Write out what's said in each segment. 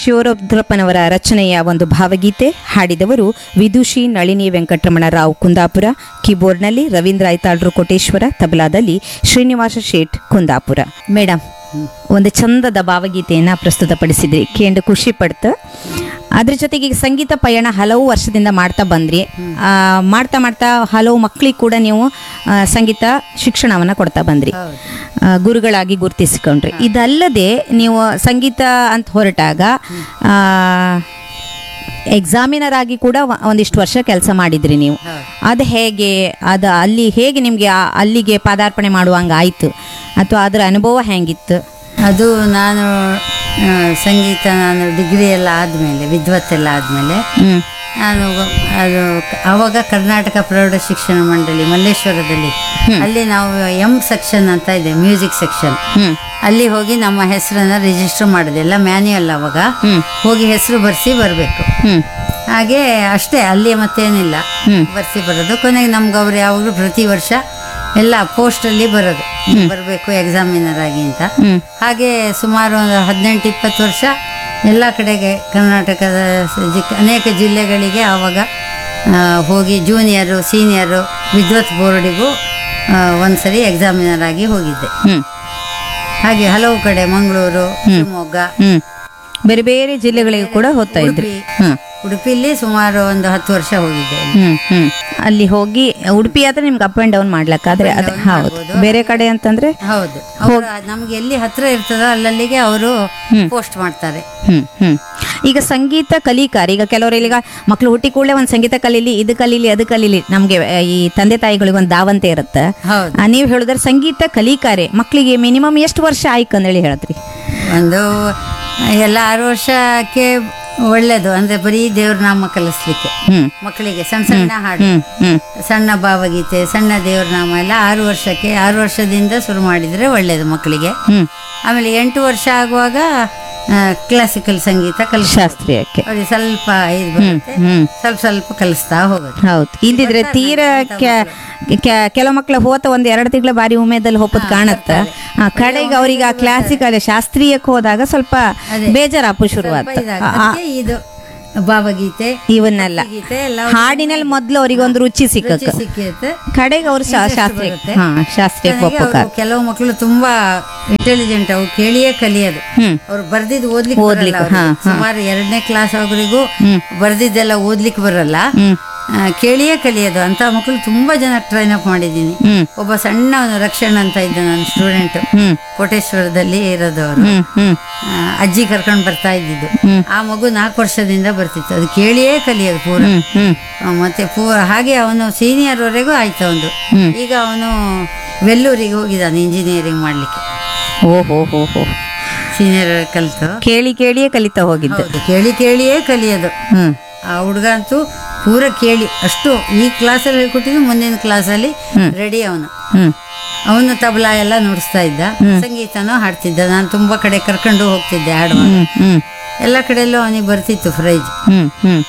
ಶಿವರುದ್ರಪ್ಪನವರ ರಚನೆಯ ಒಂದು ಭಾವಗೀತೆ ಹಾಡಿದವರು ವಿದುಷಿ ನಳಿನಿ ವೆಂಕಟರಮಣ ರಾವ್ ಕುಂದಾಪುರ ಕೀಬೋರ್ಡ್ನಲ್ಲಿ ರವೀಂದ್ರ ಐತಾಳ್ರು ಕೋಟೇಶ್ವರ ತಬಲಾದಲ್ಲಿ ಶ್ರೀನಿವಾಸ ಶೇಟ್ ಕುಂದಾಪುರ ಮೇಡಮ್ ಒಂದು ಚಂದದ ಭಾವಗೀತೆಯನ್ನು ಪ್ರಸ್ತುತಪಡಿಸಿದ್ರಿ ಕೇಂದ್ರ ಖುಷಿ ಪಡ್ತು ಅದ್ರ ಜೊತೆಗೆ ಈಗ ಸಂಗೀತ ಪಯಣ ಹಲವು ವರ್ಷದಿಂದ ಮಾಡ್ತಾ ಬಂದ್ರಿ ಆ, ಮಾಡ್ತಾ ಮಾಡ್ತಾ ಹಲವು ಮಕ್ಕಳಿಗೆ ಕೂಡ ನೀವು ಆ, ಸಂಗೀತ ಶಿಕ್ಷಣವನ್ನು ಕೊಡ್ತಾ ಬಂದ್ರಿ ಆ, ಗುರುಗಳಾಗಿ ಗುರುತಿಸಿಕೊಂಡ್ರಿ ಇದಲ್ಲದೆ ನೀವು ಸಂಗೀತ ಅಂತ ಹೊರಟಾಗ ಆ, ಎಕ್ಸಾಮಿನರ್ ಆಗಿ ಕೂಡ ಒ- ಒಂದಿಷ್ಟು ವರ್ಷ ಕೆಲಸ ಮಾಡಿದ್ರಿ ನೀವು ಅದು ಹೇಗೆ ಅದು ಅಲ್ಲಿ ಹೇಗೆ ನಿಮಗೆ ಅಲ್ಲಿಗೆ ಪಾದಾರ್ಪಣೆ ಮಾಡುವಂಗೆ ಆಯಿತು ಅಥವಾ ಅದರ ಅನುಭವ ಹೆಂಗಿತ್ತು ಅದು ನಾನು ಆ, ಸಂಗೀತ ನಾನು ಡಿಗ್ರಿ ಎಲ್ಲ ಆದಮೇಲೆ ವಿದ್ವತ್ತೆಲ್ಲ ಆದಮೇಲೆ ಹ್ಮ್ ನಾನು ಅದು ಆವಾಗ ಕರ್ನಾಟಕ ಪ್ರೌಢ ಶಿಕ್ಷಣ ಮಂಡಳಿ ಮಲ್ಲೇಶ್ವರದಲ್ಲಿ ಅಲ್ಲಿ ನಾವು ಎಂ ಸೆಕ್ಷನ್ ಅಂತ ಇದೆ ಮ್ಯೂಸಿಕ್ ಸೆಕ್ಷನ್ ಹ್ಮ್ ಅಲ್ಲಿ ಹೋಗಿ ನಮ್ಮ ಹೆಸರನ್ನ ರಿಜಿಸ್ಟರ್ ಮಾಡಿದೆ ಎಲ್ಲ ಮ್ಯಾನ್ಯಲ್ ಅವಾಗ ಹ್ಮ್. ಹೋಗಿ ಹೆಸರು ಬರೆಸಿ ಬರಬೇಕು ಹ್ಮ್ ಹಾಗೆ ಅಷ್ಟೇ ಅಲ್ಲಿ ಮತ್ತೇನಿಲ್ಲ ಹ್ಮ್. ಬರ್ಸಿ ಬರೋದು ಕೊನೆಗೆ ನಮ್ಗೆ ಅವ್ರು ಯಾವಾಗಲೂ ಪ್ರತಿ ವರ್ಷ ಎಲ್ಲ ಪೋಸ್ಟಲ್ಲಿ ಬರೋದು ಬರಬೇಕು ಎಕ್ಸಾಮಿನರ್ ಆಗಿ ಅಂತ ಹ್ಮ್ ಹಾಗೆ ಸುಮಾರು ಒಂದು ಹದಿನೆಂಟು ಇಪ್ಪತ್ತು ವರ್ಷ ಎಲ್ಲ ಕಡೆಗೆ ಕರ್ನಾಟಕದ ಸ- ಜಿ- ಅನೇಕ ಜಿಲ್ಲೆಗಳಿಗೆ ಆವಾಗ ಆ, ಹೋಗಿ ಜೂನಿಯರು ಸೀನಿಯರು ವಿದ್ವತ್ ಬೋರ್ಡಿಗೂ ಆ, ಒಂದ್ಸರಿ ಎಕ್ಸಾಮಿನರ್ ಆಗಿ ಹೋಗಿದ್ದೆ ಹ್ಮ್ ಹಾಗೆ ಹಲವು ಕಡೆ ಮಂಗಳೂರು ಶಿವಮೊಗ್ಗ ಹ್ಮ್ ಬೇರೆ ಬೇರೆ ಜಿಲ್ಲೆಗಳಿಗೆ ಕೂಡ ಹೋಗ್ತಾ ಇದ್ರಿ ಉಡುಪಿ. ಹ್ಮ್ ಉಡುಪಿಲಿ ಸುಮಾರು ಒಂದು ಹತ್ತು ವರ್ಷ ಹೋಗಿದ್ದೆ ಅಲ್ಲಿ. ಹ್ಮ್ ಹ್ಮ್ ಅಲ್ಲಿ ಹೋಗಿ ಉಡುಪಿ ಆದ್ರೆ ನಿಮ್ಗೆ ಅಪ್ ಅಂಡ್ ಡೌನ್ ಮಾಡ್ಲಕ್ಕಾದ್ರೆ ಅದೇ ಹೌದು ಬೇರೆ ಕಡೆ ಅಂತಂದ್ರೆ ಹೌದು ಅವ್ರು ನಮ್ಗೆ ಎಲ್ಲಿ ಹತ್ರ ಇರ್ತದೋ ಅಲ್ಲಲ್ಲಿಗೆ ಅವರು ಪೋಸ್ಟ್ ಮಾಡ್ತಾರೆ ಹ್ಮ್ ಹ್ಮ್ ಈಗ ಸಂಗೀತ ಕಲಿಕಾರ ಈಗ ಕೆಲವರು ಈಗ ಮಕ್ಳು ಹುಟ್ಟಿ ಕೂಡಲೇ ಒಂದು ಸಂಗೀತ ಕಲೀಲಿ ಇದು ಕಲೀಲಿ ಅದು ಕಲೀಲಿ ನಮ್ಗೆ ಆ, ಈ ತಂದೆ ತಾಯಿಗಳಿಗೆ ಒಂದು ದಾವಂತೆ ಇರುತ್ತೆ ಹೌದು ಆ, ನೀವು ಹೇಳಿದ್ರೆ ಸಂಗೀತ ಕಲಿಕಾರೆ ಮಕ್ಕಳಿಗೆ ಮಿನಿಮಮ್ ಎಷ್ಟು ವರ್ಷ ಆಯ್ತು ಅಂದೇಳಿ ಹೇಳ್ತ್ರಿ ಒಂದು ಎಲ್ಲ ಆರು ವರ್ಷಕ್ಕೆ ಒಳ್ಳೇದು ಅಂದ್ರೆ ಬರೀ ದೇವ್ರ ನಾಮ ಕಲಿಸ್ಲಿಕ್ಕೆ ಹ್ಮ್ ಮಕ್ಕಳಿಗೆ ಸಣ್ಣ ಸಣ್ಣ ಹಾಡು ಹ್ಮ್ ಹ್ಮ್ ಸಣ್ಣ ಭಾವಗೀತೆ ಸಣ್ಣ ದೇವ್ರ ನಾಮ ಎಲ್ಲ ಆರು ವರ್ಷಕ್ಕೆ ಆರು ವರ್ಷದಿಂದ ಶುರು ಮಾಡಿದ್ರೆ ಒಳ್ಳೇದು ಮಕ್ಕಳಿಗೆ ಹ್ಮ್ ಆಮೇಲೆ ಎಂಟು ವರ್ಷ ಆಗುವಾಗ ಕ್ಲಾಸಿಕಲ್ ಸಂಗೀತ ಕಲಿಸ ಶಾಸ್ತ್ರೀಯಕ್ಕೆ ಅವ್ರಿಗೆ ಸ್ವಲ್ಪ ಇದು ಬರುತ್ತೆ ಹ್ಮ್ ಸ್ವಲ್ಪ ಸ್ವಲ್ಪ ಕಲಿಸ್ತಾ ಹೋಗೋದು ಹೌದು ಇಲ್ದಿದ್ರೆ ತೀರ ಕೆ- ಕೆ- ಕೆಲವು ಮಕ್ಳು ಹೋತ ಒಂದ್ ಎರಡು ತಿಂಗಳ ಬಾರಿ ಉಮೇದಲ್ಲಿ ಹೋಗೋದು ಕಾಣತ್ತ ಆ, ಕಡೆಗೆ ಅವ್ರಿಗೆ ಆ ಕ್ಲಾಸಿಕಲ್ ಶಾಸ್ತ್ರೀಯಕ್ಕೆ ಹೋದಾಗ ಸ್ವಲ್ಪ ಬೇಜಾರಾಪು ಶುರುವಾತ ಇದಾಗ ಅದಕ್ಕೆ ಇದು ಭಾವಗೀತೆ ಇವನ್ನೆಲ್ಲ ಗೀತೆ ಎಲ್ಲ ಹಾಡಿನಲ್ಲಿ ಮೊದ್ಲು ಅವ್ರಿಗೆ ಒಂದು ರುಚಿ ಸಿಕ್ಕಕ್ಕ ಸಿಕ್ಕಿರುತ್ತೆ ಕಡೆಗೆ ಅವ್ರು ಶಾ- ಶಾಸ್ತ್ರೀಯ ಬರುತ್ತೆ. ಹಾ ಶಾಸ್ತ್ರೀಯಕ್ಕೆ ಕೊನೆಗೆ ಒಪ್ಪಕ ಅವ್ರು ಕೆಲವು ಮಕ್ಕಳು ತುಂಬಾ ಇಂಟೆಲಿಜೆಂಟ್ ಅವು ಕೇಳಿಯೇ ಕಲಿಯೋದು ಹ್ಮ್ ಅವ್ರು ಬರ್ದಿದ್ದು ಓದ್ಲಿಕ್ಕೆ ಓದ್ಲಿಕ್ಕೆ, ಬರಲ್ಲ ಹಾ, ಅವ್ರಿಗೆ. ಸುಮಾರು ಎರಡನೇ ಕ್ಲಾಸ್ ಅವರಿಗೂ ಹ್ಮ್. ಬರ್ದಿದ್ದೆಲ್ಲ ಓದ್ಲಿಕ್ಕೆ ಬರಲ್ಲ ಹ್ಮ್ ಆ, ಕೇಳಿಯೇ ಕಲಿಯೋದು ಅಂತ ಮಕ್ಕಳು ತುಂಬಾ ಜನ ಟ್ರೈನ್ ಅಪ್ ಮಾಡಿದ್ದೀನಿ ಹ್ಮ್ ಒಬ್ಬ ಸಣ್ಣ ರಕ್ಷಣ್ ಅಂತ ಇದ್ದ ನನ್ನ ಸ್ಟೂಡೆಂಟ್ ಹ್ಮ್ ಕೋಟೇಶ್ವರದಲ್ಲಿ ಇರೋದು ಅವರು ಹ್ಮ್ ಹ್ಮ್ ಅಜ್ಜಿ ಕರ್ಕೊಂಡು ಬರ್ತಾ ಇದ್ದಿದ್ದು ಹ್ಮ್. ಆ ಮಗು ನಾಲ್ಕು ವರ್ಷದಿಂದ ಬರ್ತಿತ್ತು ಅದು ಕೇಳಿಯೇ ಕಲಿಯೋದು ಪೂರ ಹ್ಮ್ ಹ್ಮ್ ಆ, ಮತ್ತೆ ಪೂರ ಹಾಗೆ ಅವನು ಸೀನಿಯರ್ ವರೆಗೂ ಆಯ್ತು ಅವನು ಹ್ಮ್. ಈಗ ಅವನು ವೆಲ್ಲೂರಿಗೆ ಹೋಗಿದ್ದಾನೆ ಇಂಜಿನಿಯರಿಂಗ್ ಮಾಡ್ಲಿಕ್ಕೆ ಓ ಹೋ ಹೋ ಹೋ ಸೀನಿಯರ್ ಕಲಿತು ಕೇಳಿ ಕೇಳಿಯೇ ಕಲಿತಾ ಹೋಗಿದ್ದು ಹೌದು ಕೇಳಿ ಕೇಳಿಯೇ ಕಲಿಯೋದು ಹ್ಮ್ ಆ ಹುಡುಗ ಅಂತೂ ಪೂರ ಕೇಳಿ ಅಷ್ಟು ಈ ಕ್ಲಾಸಲ್ಲಿ ಹೇಳ್ಕೊಟ್ಟಿದ್ದು ಮುಂದಿನ ಕ್ಲಾಸಲ್ಲಿ ರೆಡಿ ಅವನು ಹ್ಮ್ ಅವನು ತಬಲಾ ಎಲ್ಲ ನುಡಿಸ್ತಾ ಇದ್ದ ಸಂಗೀತನೂ ಹಾಡ್ತಿದ್ದ ನಾನು ತುಂಬಾ ಕಡೆ ಕರ್ಕೊಂಡು ಹೋಗ್ತಿದ್ದೆ ಹಾಡುವಾಗ ಹ್ಮ್ ಹ್ಮ್ ಎಲ್ಲ ಕಡೆಯಲ್ಲೂ ಅವನಿಗೆ ಬರ್ತಿತ್ತು ಪ್ರೈಜ್ ಹ್ಮ್ ಹ್ಮ್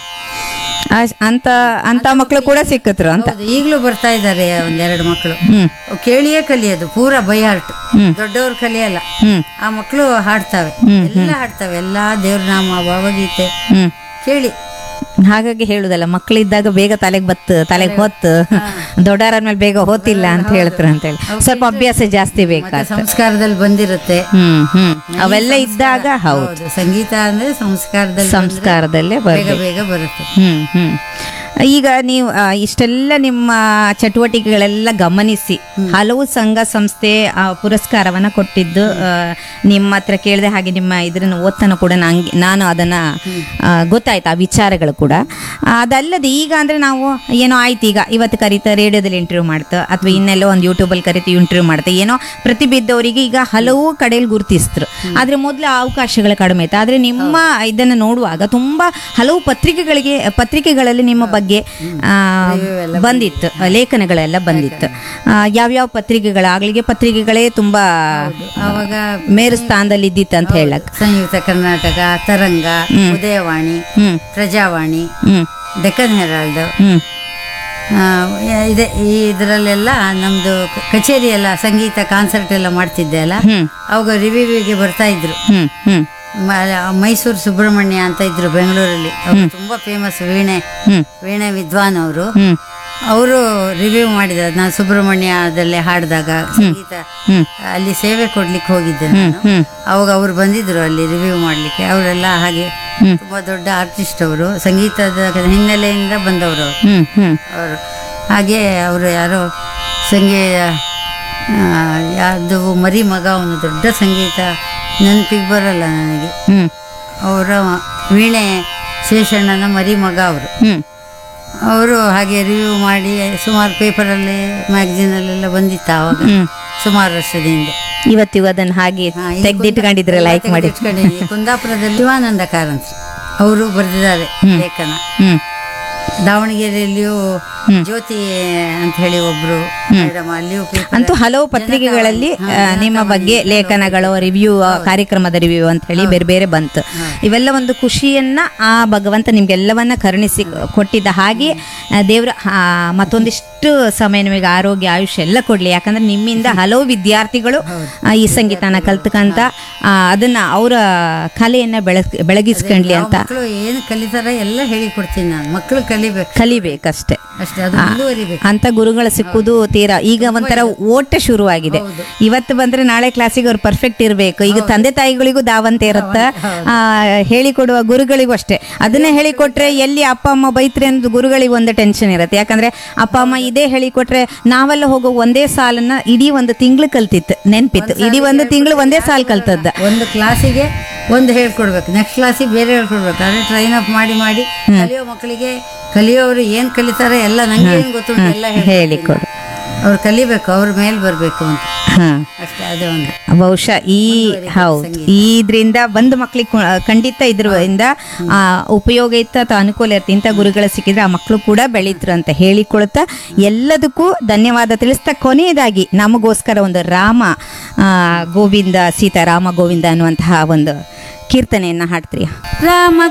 ಆ- ಅಂತ ಅಂತ ಮಕ್ಕಳು ಕೂಡ ಸಿಕ್ಕತ್ರು ಅಂತ ಹೌದು ಈಗಲೂ ಬರ್ತಾ ಇದ್ದಾರೆ ಒಂದೆರಡು ಮಕ್ಕಳು ಹ್ಮ್ ಅವು ಕೇಳಿಯೇ ಕಲಿಯೋದು ಪೂರ ಬೈ ಹಾರ್ಟ್ ಹ್ಮ್. ದೊಡ್ಡವ್ರು ಕಲಿಯಲ್ಲ ಹ್ಮ್ ಆ ಮಕ್ಕಳು ಹಾಡ್ತವೆ ಎಲ್ಲ ಹಾಡ್ತವೆ ಎಲ್ಲ ದೇವ್ರ ನಾಮ ಭಾವಗೀತೆ ಹ್ಮ್ ಕೇಳಿ ಹಾಗಾಗಿ ಹೇಳುದಲ್ಲ ಮಕ್ಕಳಿದ್ದಾಗ ಬೇಗ ತಲೆಗೆ ಬತ್ತು ತಲೆಗೆ ಹೊತ್ತು ದೊಡ್ಡವರಾದ್ಮೇಲೆ ಬೇಗ ಹೋತಿಲ್ಲ ಅಂತ ಹೇಳ್ತಾರೆ ಅಂತ ಹೇಳಿ ಸ್ವಲ್ಪ ಅಭ್ಯಾಸ ಜಾಸ್ತಿ ಬೇಕಾ ಮತ್ತೆ ಸಂಸ್ಕಾರದಲ್ಲಿ ಬಂದಿರುತ್ತೆ ಹ್ಮ್ ಹ್ಮ್ ಅವೆಲ್ಲ ಇದ್ದಾಗ ಹೌದು ಹೌದು ಸಂಗೀತ ಅಂದ್ರೆ ಸಂಸ್ಕಾರದಲ್ಲಿ ಬಂದ್ರೆ ಸಂಸ್ಕಾರದಲ್ಲೇ ಬೇಗ ಬರ್ಬೇಕು ಬೇಗ ಬರುತ್ತೆ ಹ್ಮ್ ಹ್ಮ್ ಈಗ ನೀವು ಆ, ಇಷ್ಟೆಲ್ಲ ನಿಮ್ಮ ಚಟುವಟಿಕೆಗಳೆಲ್ಲ ಗಮನಿಸಿ ಹಲವು ಸಂಘ ಸಂಸ್ಥೆ ಆ, ಪುರಸ್ಕಾರವನ್ನ ಕೊಟ್ಟಿದ್ದು ಆ, ನಿಮ್ಮ ಹತ್ರ ಕೇಳಿದೆ ಹಾಗೆ ನಿಮ್ಮ ಇದನ್ನ ಓದ್ತಾನು ಕೂಡ ನಂಗೆ ನಾನು ಅದನ್ನ ಆ, ಗೊತ್ತಾಯ್ತು ಆ ವಿಚಾರಗಳು ಕೂಡ ಆ, ಅದಲ್ಲದೆ ಈಗ ಅಂದ್ರೆ ನಾವು ಏನೋ ಆಯ್ತು ಈಗ ಇವತ್ತು ಕರೀತಾ ರೇಡಿಯೋದಲ್ಲಿ ಇಂಟರ್ವ್ಯೂ ಮಾಡ್ತಾ ಅಥವಾ ಇನ್ನೆಲ್ಲೋ ಒಂದು ಯೂಟ್ಯೂಬಲ್ಲಿ ಕರಿತು ಇಂಟರ್ವ್ಯೂ ಮಾಡ್ತಾ ಏನೋ ಪ್ರತಿಬಿದ್ದವರಿಗೆ ಈಗ ಹಲವು ಕಡೆಯಲ್ಲಿ ಗುರುತಿಸಿದ್ರು ಆದ್ರೆ ಮೊದಲು ಅವಕಾಶಗಳು ಕಡಿಮೆ ಇತ್ತು ಆದ್ರೆ ನಿಮ್ಮ ಇದನ್ನ ನೋಡುವಾಗ ತುಂಬಾ ಹಲವು ಪತ್ರಿಕೆಗಳಿಗೆ ಪತ್ರಿಕೆಗಳಲ್ಲಿ ನಿಮ್ಮ ಬಗ್ಗೆ ಆ, ಬಂದಿತ್ತು ಲೇಖನಗಳೆಲ್ಲ ಬಂದಿತ್ತು ಆ, ಯಾವ್ಯಾವ ಪತ್ರಿಕೆಗಳಾಗ್ಲಿಗೆ ಪತ್ರಿಕೆಗಳೇ ತುಂಬಾ ಆವಾಗ ಮೇರು ಸ್ಥಾನದಲ್ಲಿ ಇದ್ದಿತ್ತು ಅಂತ ಹೇಳಕ್ ಸಂಯುಕ್ತ ಕರ್ನಾಟಕ ತರಂಗ ಉದಯವಾಣಿ ಹ್ಮ್ ಪ್ರಜಾವಾಣಿ ಹ್ಮ್ ಡೆಕ್ಕನ್ ಹೆರಾಲ್ಡ್ ಹ್ಮ್ ಆ, ಇದೆ ಈ ಇದರಲ್ಲೆಲ್ಲ ನಮ್ದು ಕ- ಕಚೇರಿ ಎಲ್ಲ ಸಂಗೀತ ಕಾನ್ಸರ್ಟ್ ಎಲ್ಲ ಮಾಡ್ತಿದ್ದೆ ಅಲ್ಲ ಹ್ಮ್ ಅವಾಗ ರಿವ್ಯೂವಿಗೆ ಬರ್ತಾ ಇದ್ರು ಹ್ಮ್ ಹ್ಮ್ ಮ- ಮೈಸೂರು ಸುಬ್ರಹ್ಮಣ್ಯ ಅಂತ ಇದ್ರು ಬೆಂಗಳೂರಲ್ಲಿ ಅವರು ತುಂಬಾ ಫೇಮಸ್ ವೀಣೆ ಹ್ಮ್ ವೀಣೆ ವಿದ್ವಾನ್ ಅವರು ಹ್ಮ್ ಅವರು ರಿವ್ಯೂ ಮಾಡಿದ್ದಾರೆ ನಾನು ಸುಬ್ರಹ್ಮಣ್ಯದಲ್ಲಿ ಹಾಡಿದಾಗ ಸಂಗೀತ ಹ್ಮ್ ಅಲ್ಲಿ ಸೇವೆ ಕೊಡ್ಲಿಕ್ಕೆ ಹೋಗಿದ್ದೆ ಹ್ಮ್ ನಾನು ಹ್ಮ್ ಅವಾಗ ಅವ್ರು ಬಂದಿದ್ರು ಅಲ್ಲಿ ರಿವ್ಯೂ ಮಾಡಲಿಕ್ಕೆ ಅವರೆಲ್ಲ ಹಾಗೆ ಹ್ಮ್. ತುಂಬಾ ದೊಡ್ಡ ಆರ್ಟಿಸ್ಟ್ ಅವರು ಸಂಗೀತದ ಹಿನ್ನೆಲೆಯಿಂದ ಬಂದವರು ಅವರು ಹ್ಮ್ ಹ್ಮ್ ಅವರು ಹಾಗೆ ಅವರು ಯಾರೋ ಸಂಗೀತ ಯಾರ್ದು ಮರಿ ಮಗ ಅವನು ದೊಡ್ಡ ಸಂಗೀತ ನೆನಪಿಗೆ ಬರಲ್ಲ ನನಗೆ ಹ್ಮ್ ಅವರ ವೀಣೆ ಶೇಷಣ್ಣನ ಮರಿ ಮಗ ಅವರು ಹ್ಮ್ ಅವರು ಹಾಗೆ ರಿವ್ಯೂ ಮಾಡಿ ಸುಮಾರು ಪೇಪರಲ್ಲಿ ಮ್ಯಾಗ್ಝಿನಲ್ಲೆಲ್ಲ ಬಂದಿತ್ತು ಆವಾಗ ಹ್ಮ್ ಸುಮಾರು ವರ್ಷದ ಹಿಂದೆ ಇವತ್ತಿಗೂ ಅದನ್ನ ಹಾಗೆ ಹಾ, ಇಲ್ಲಿ ತೆಗ್ದಿಟ್ಕೊಂಡಿದ್ರೆ ಕುಂದ- ಲೈಕ್ ಮಾಡಿ ತೆಗ್ದಿಟ್ಕೊಂಡಿದ್ದೀನಿ. ಕುಂದಾಪುರದಲ್ಲಿ ಶಿವಾನಂದ ಕಾರಂತ್ ಅವರು ಬರೆದಿದ್ದಾರೆ ಲೇಖನ ಹ್ಮ್ ದಾವಣಗೆರೆಯಲ್ಲಿಯೂ ಜ್ಯೋತಿ ಅಂತ ಹೇಳಿ ಒಬ್ರು ಮೇಡಮ್ ಅಲ್ಲಿಯೂ paper- ಅಂತೂ ಹಲವು ಪತ್ರಿಕೆಗಳಲ್ಲಿ ಆ, ನಿಮ್ಮ ಬಗ್ಗೆ ಲೇಖನಗಳು ರಿವ್ಯೂ ಕಾರ್ಯಕ್ರಮದ ರಿವ್ಯೂ ಅಂತ ಹೇಳಿ ಬೇರೆ ಬೇರೆ ಬಂತು ಇವೆಲ್ಲ ಒಂದು ಖುಷಿಯನ್ನ ಆ ಭಗವಂತ ನಿಮ್ಗೆಲ್ಲವನ್ನ ಕರುಣಿಸಿ ಕೊಟ್ಟಿದ್ದ ಹಾಗೆ ಆ, ದೇವ್ರ ಆ, ಮತ್ತೊಂದಿಷ್ಟು ಸಮಯ ನಿಮಗೆ ಆರೋಗ್ಯ ಆಯುಷ್ಯ ಎಲ್ಲ ಕೊಡ್ಲಿ ಯಾಕಂದ್ರೆ ನಿಮ್ಮಿಂದ ಹಲವು ವಿದ್ಯಾರ್ಥಿಗಳು ಆ, ಈ ಸಂಗೀತನ ಕಲ್ತ್ಕಂತ ಆ, ಅದನ್ನ ಅವರ ಕಲೆಯನ್ನ ಬೆಳಗ್ ಬೆಳಗಿಸ್ಕೊಂಡ್ಲಿ ಅಂತ ಮಕ್ಕಳು ಏನು ಕಲಿತಾರ ಎಲ್ಲ ಹೇಳಿ ಕೊಡ್ತೀನಿ ನಾನು ಮಕ್ಕಳು ಕಲಿಬೇಕು ಕಲಿಬೇಕಷ್ಟೇ ಅಷ್ಟೇ ಅದು ಮುಂದುವರಿಬೇಕು ಅಂತ ಗುರುಗಳ ಸಿಕ್ಕುದು ತೀರಾ ಈಗ ಒಂಥರ ಓಟ ಶುರುವಾಗಿದೆ ಇವತ್ತು ಬಂದ್ರೆ ನಾಳೆ ಕ್ಲಾಸಿಗೆ ಅವ್ರು ಪರ್ಫೆಕ್ಟ್ ಇರಬೇಕು ಈಗ ತಂದೆ ತಾಯಿಗಳಿಗೂ ದಾವಂತೆ ಇರುತ್ತ ಆ, ಹೇಳಿಕೊಡುವ ಗುರುಗಳಿಗೂ ಅಷ್ಟೇ ಅದನ್ನೇ ಹೇಳಿಕೊಟ್ರೆ ಎಲ್ಲಿ ಅಪ್ಪ ಅಮ್ಮ ಬೈತ್ರೆ ಅಂತ ಗುರುಗಳಿಗೆ ಒಂದು ಟೆನ್ಷನ್ ಇರುತ್ತೆ ಯಾಕಂದ್ರೆ ಅಪ್ಪ ಅಮ್ಮ ಇದೇ ಹೇಳಿಕೊಟ್ರೆ ನಾವೆಲ್ಲ ಹೋಗೋ ಒಂದೇ ಸಾಲನ್ನ ಇಡೀ ಒಂದು ತಿಂಗಳು ಕಲ್ತಿತ್ತು ನೆನ್ಪಿತ್ತು ಇಡೀ ಒಂದು ತಿಂಗಳು ಒಂದೇ ಸಾಲ್ ಕಲ್ತದ್ದ ಒಂದು ಕ್ಲಾಸಿಗೆ ಒಂದು ಹೇಳ್ಕೊಡ್ಬೇಕು ನೆಕ್ಸ್ಟ್ ಕ್ಲಾಸಿಗೆ ಬೇರೆ ಹೇಳ್ಕೊಡ್ಬೇಕು ಆದರೆ ಟ್ರೈನ್ ಅಪ್ ಮಾಡಿ ಮಾಡಿ ಕಲಿಯೋ ಮಕ್ಕಳಿಗೆ ಕಲಿಯೋರು ಏನು ಕಲಿತಾರೆ ಎಲ್ಲ ನಂಗೆ ಏನು ಗೊತ್ತುಂಟು ಎಲ್ಲ ಹೇಳಿಕೊಡು ಅವ್ರು ಕಲಿಬೇಕು ಅವ್ರ ಮೇಲೆ ಬರಬೇಕು ಅಂತ ಹಾ ಅಷ್ಟೇ ಅದೇ ಒಂದು ಬಹುಶಃ ಈ ಹೌದು ಇದ್ರಿಂದ ಬಂದು ಮಕ್ಳಿಗೆ ಕು- ಖಂಡಿತ ಇದ್ರಿಂದ ಆ, ಉಪಯೋಗ ಇತ್ತು ಅಥವಾ ಅನುಕೂಲ ಇತ್ತು ಇಂಥ ಗುರುಗಳು ಸಿಕ್ಕಿದ್ರೆ ಆ ಮಕ್ಕಳು ಕೂಡ ಬೆಳೀತರು ಅಂತ ಹೇಳಿಕೊಳ್ತಾ ಎಲ್ಲದಕ್ಕೂ ಧನ್ಯವಾದ ತಿಳಿಸ್ತಾ ಕೊನೆಯದಾಗಿ ನಮಗೋಸ್ಕರ ಒಂದು ರಾಮ ಆ, ಗೋವಿಂದ ಸೀತಾ ರಾಮ ಗೋವಿಂದ ಅನ್ನುವಂತಹ ಒಂದು ಕೀರ್ತನೆಯನ್ನ ಹಾಡ್ತೀರಿ ರಾಮ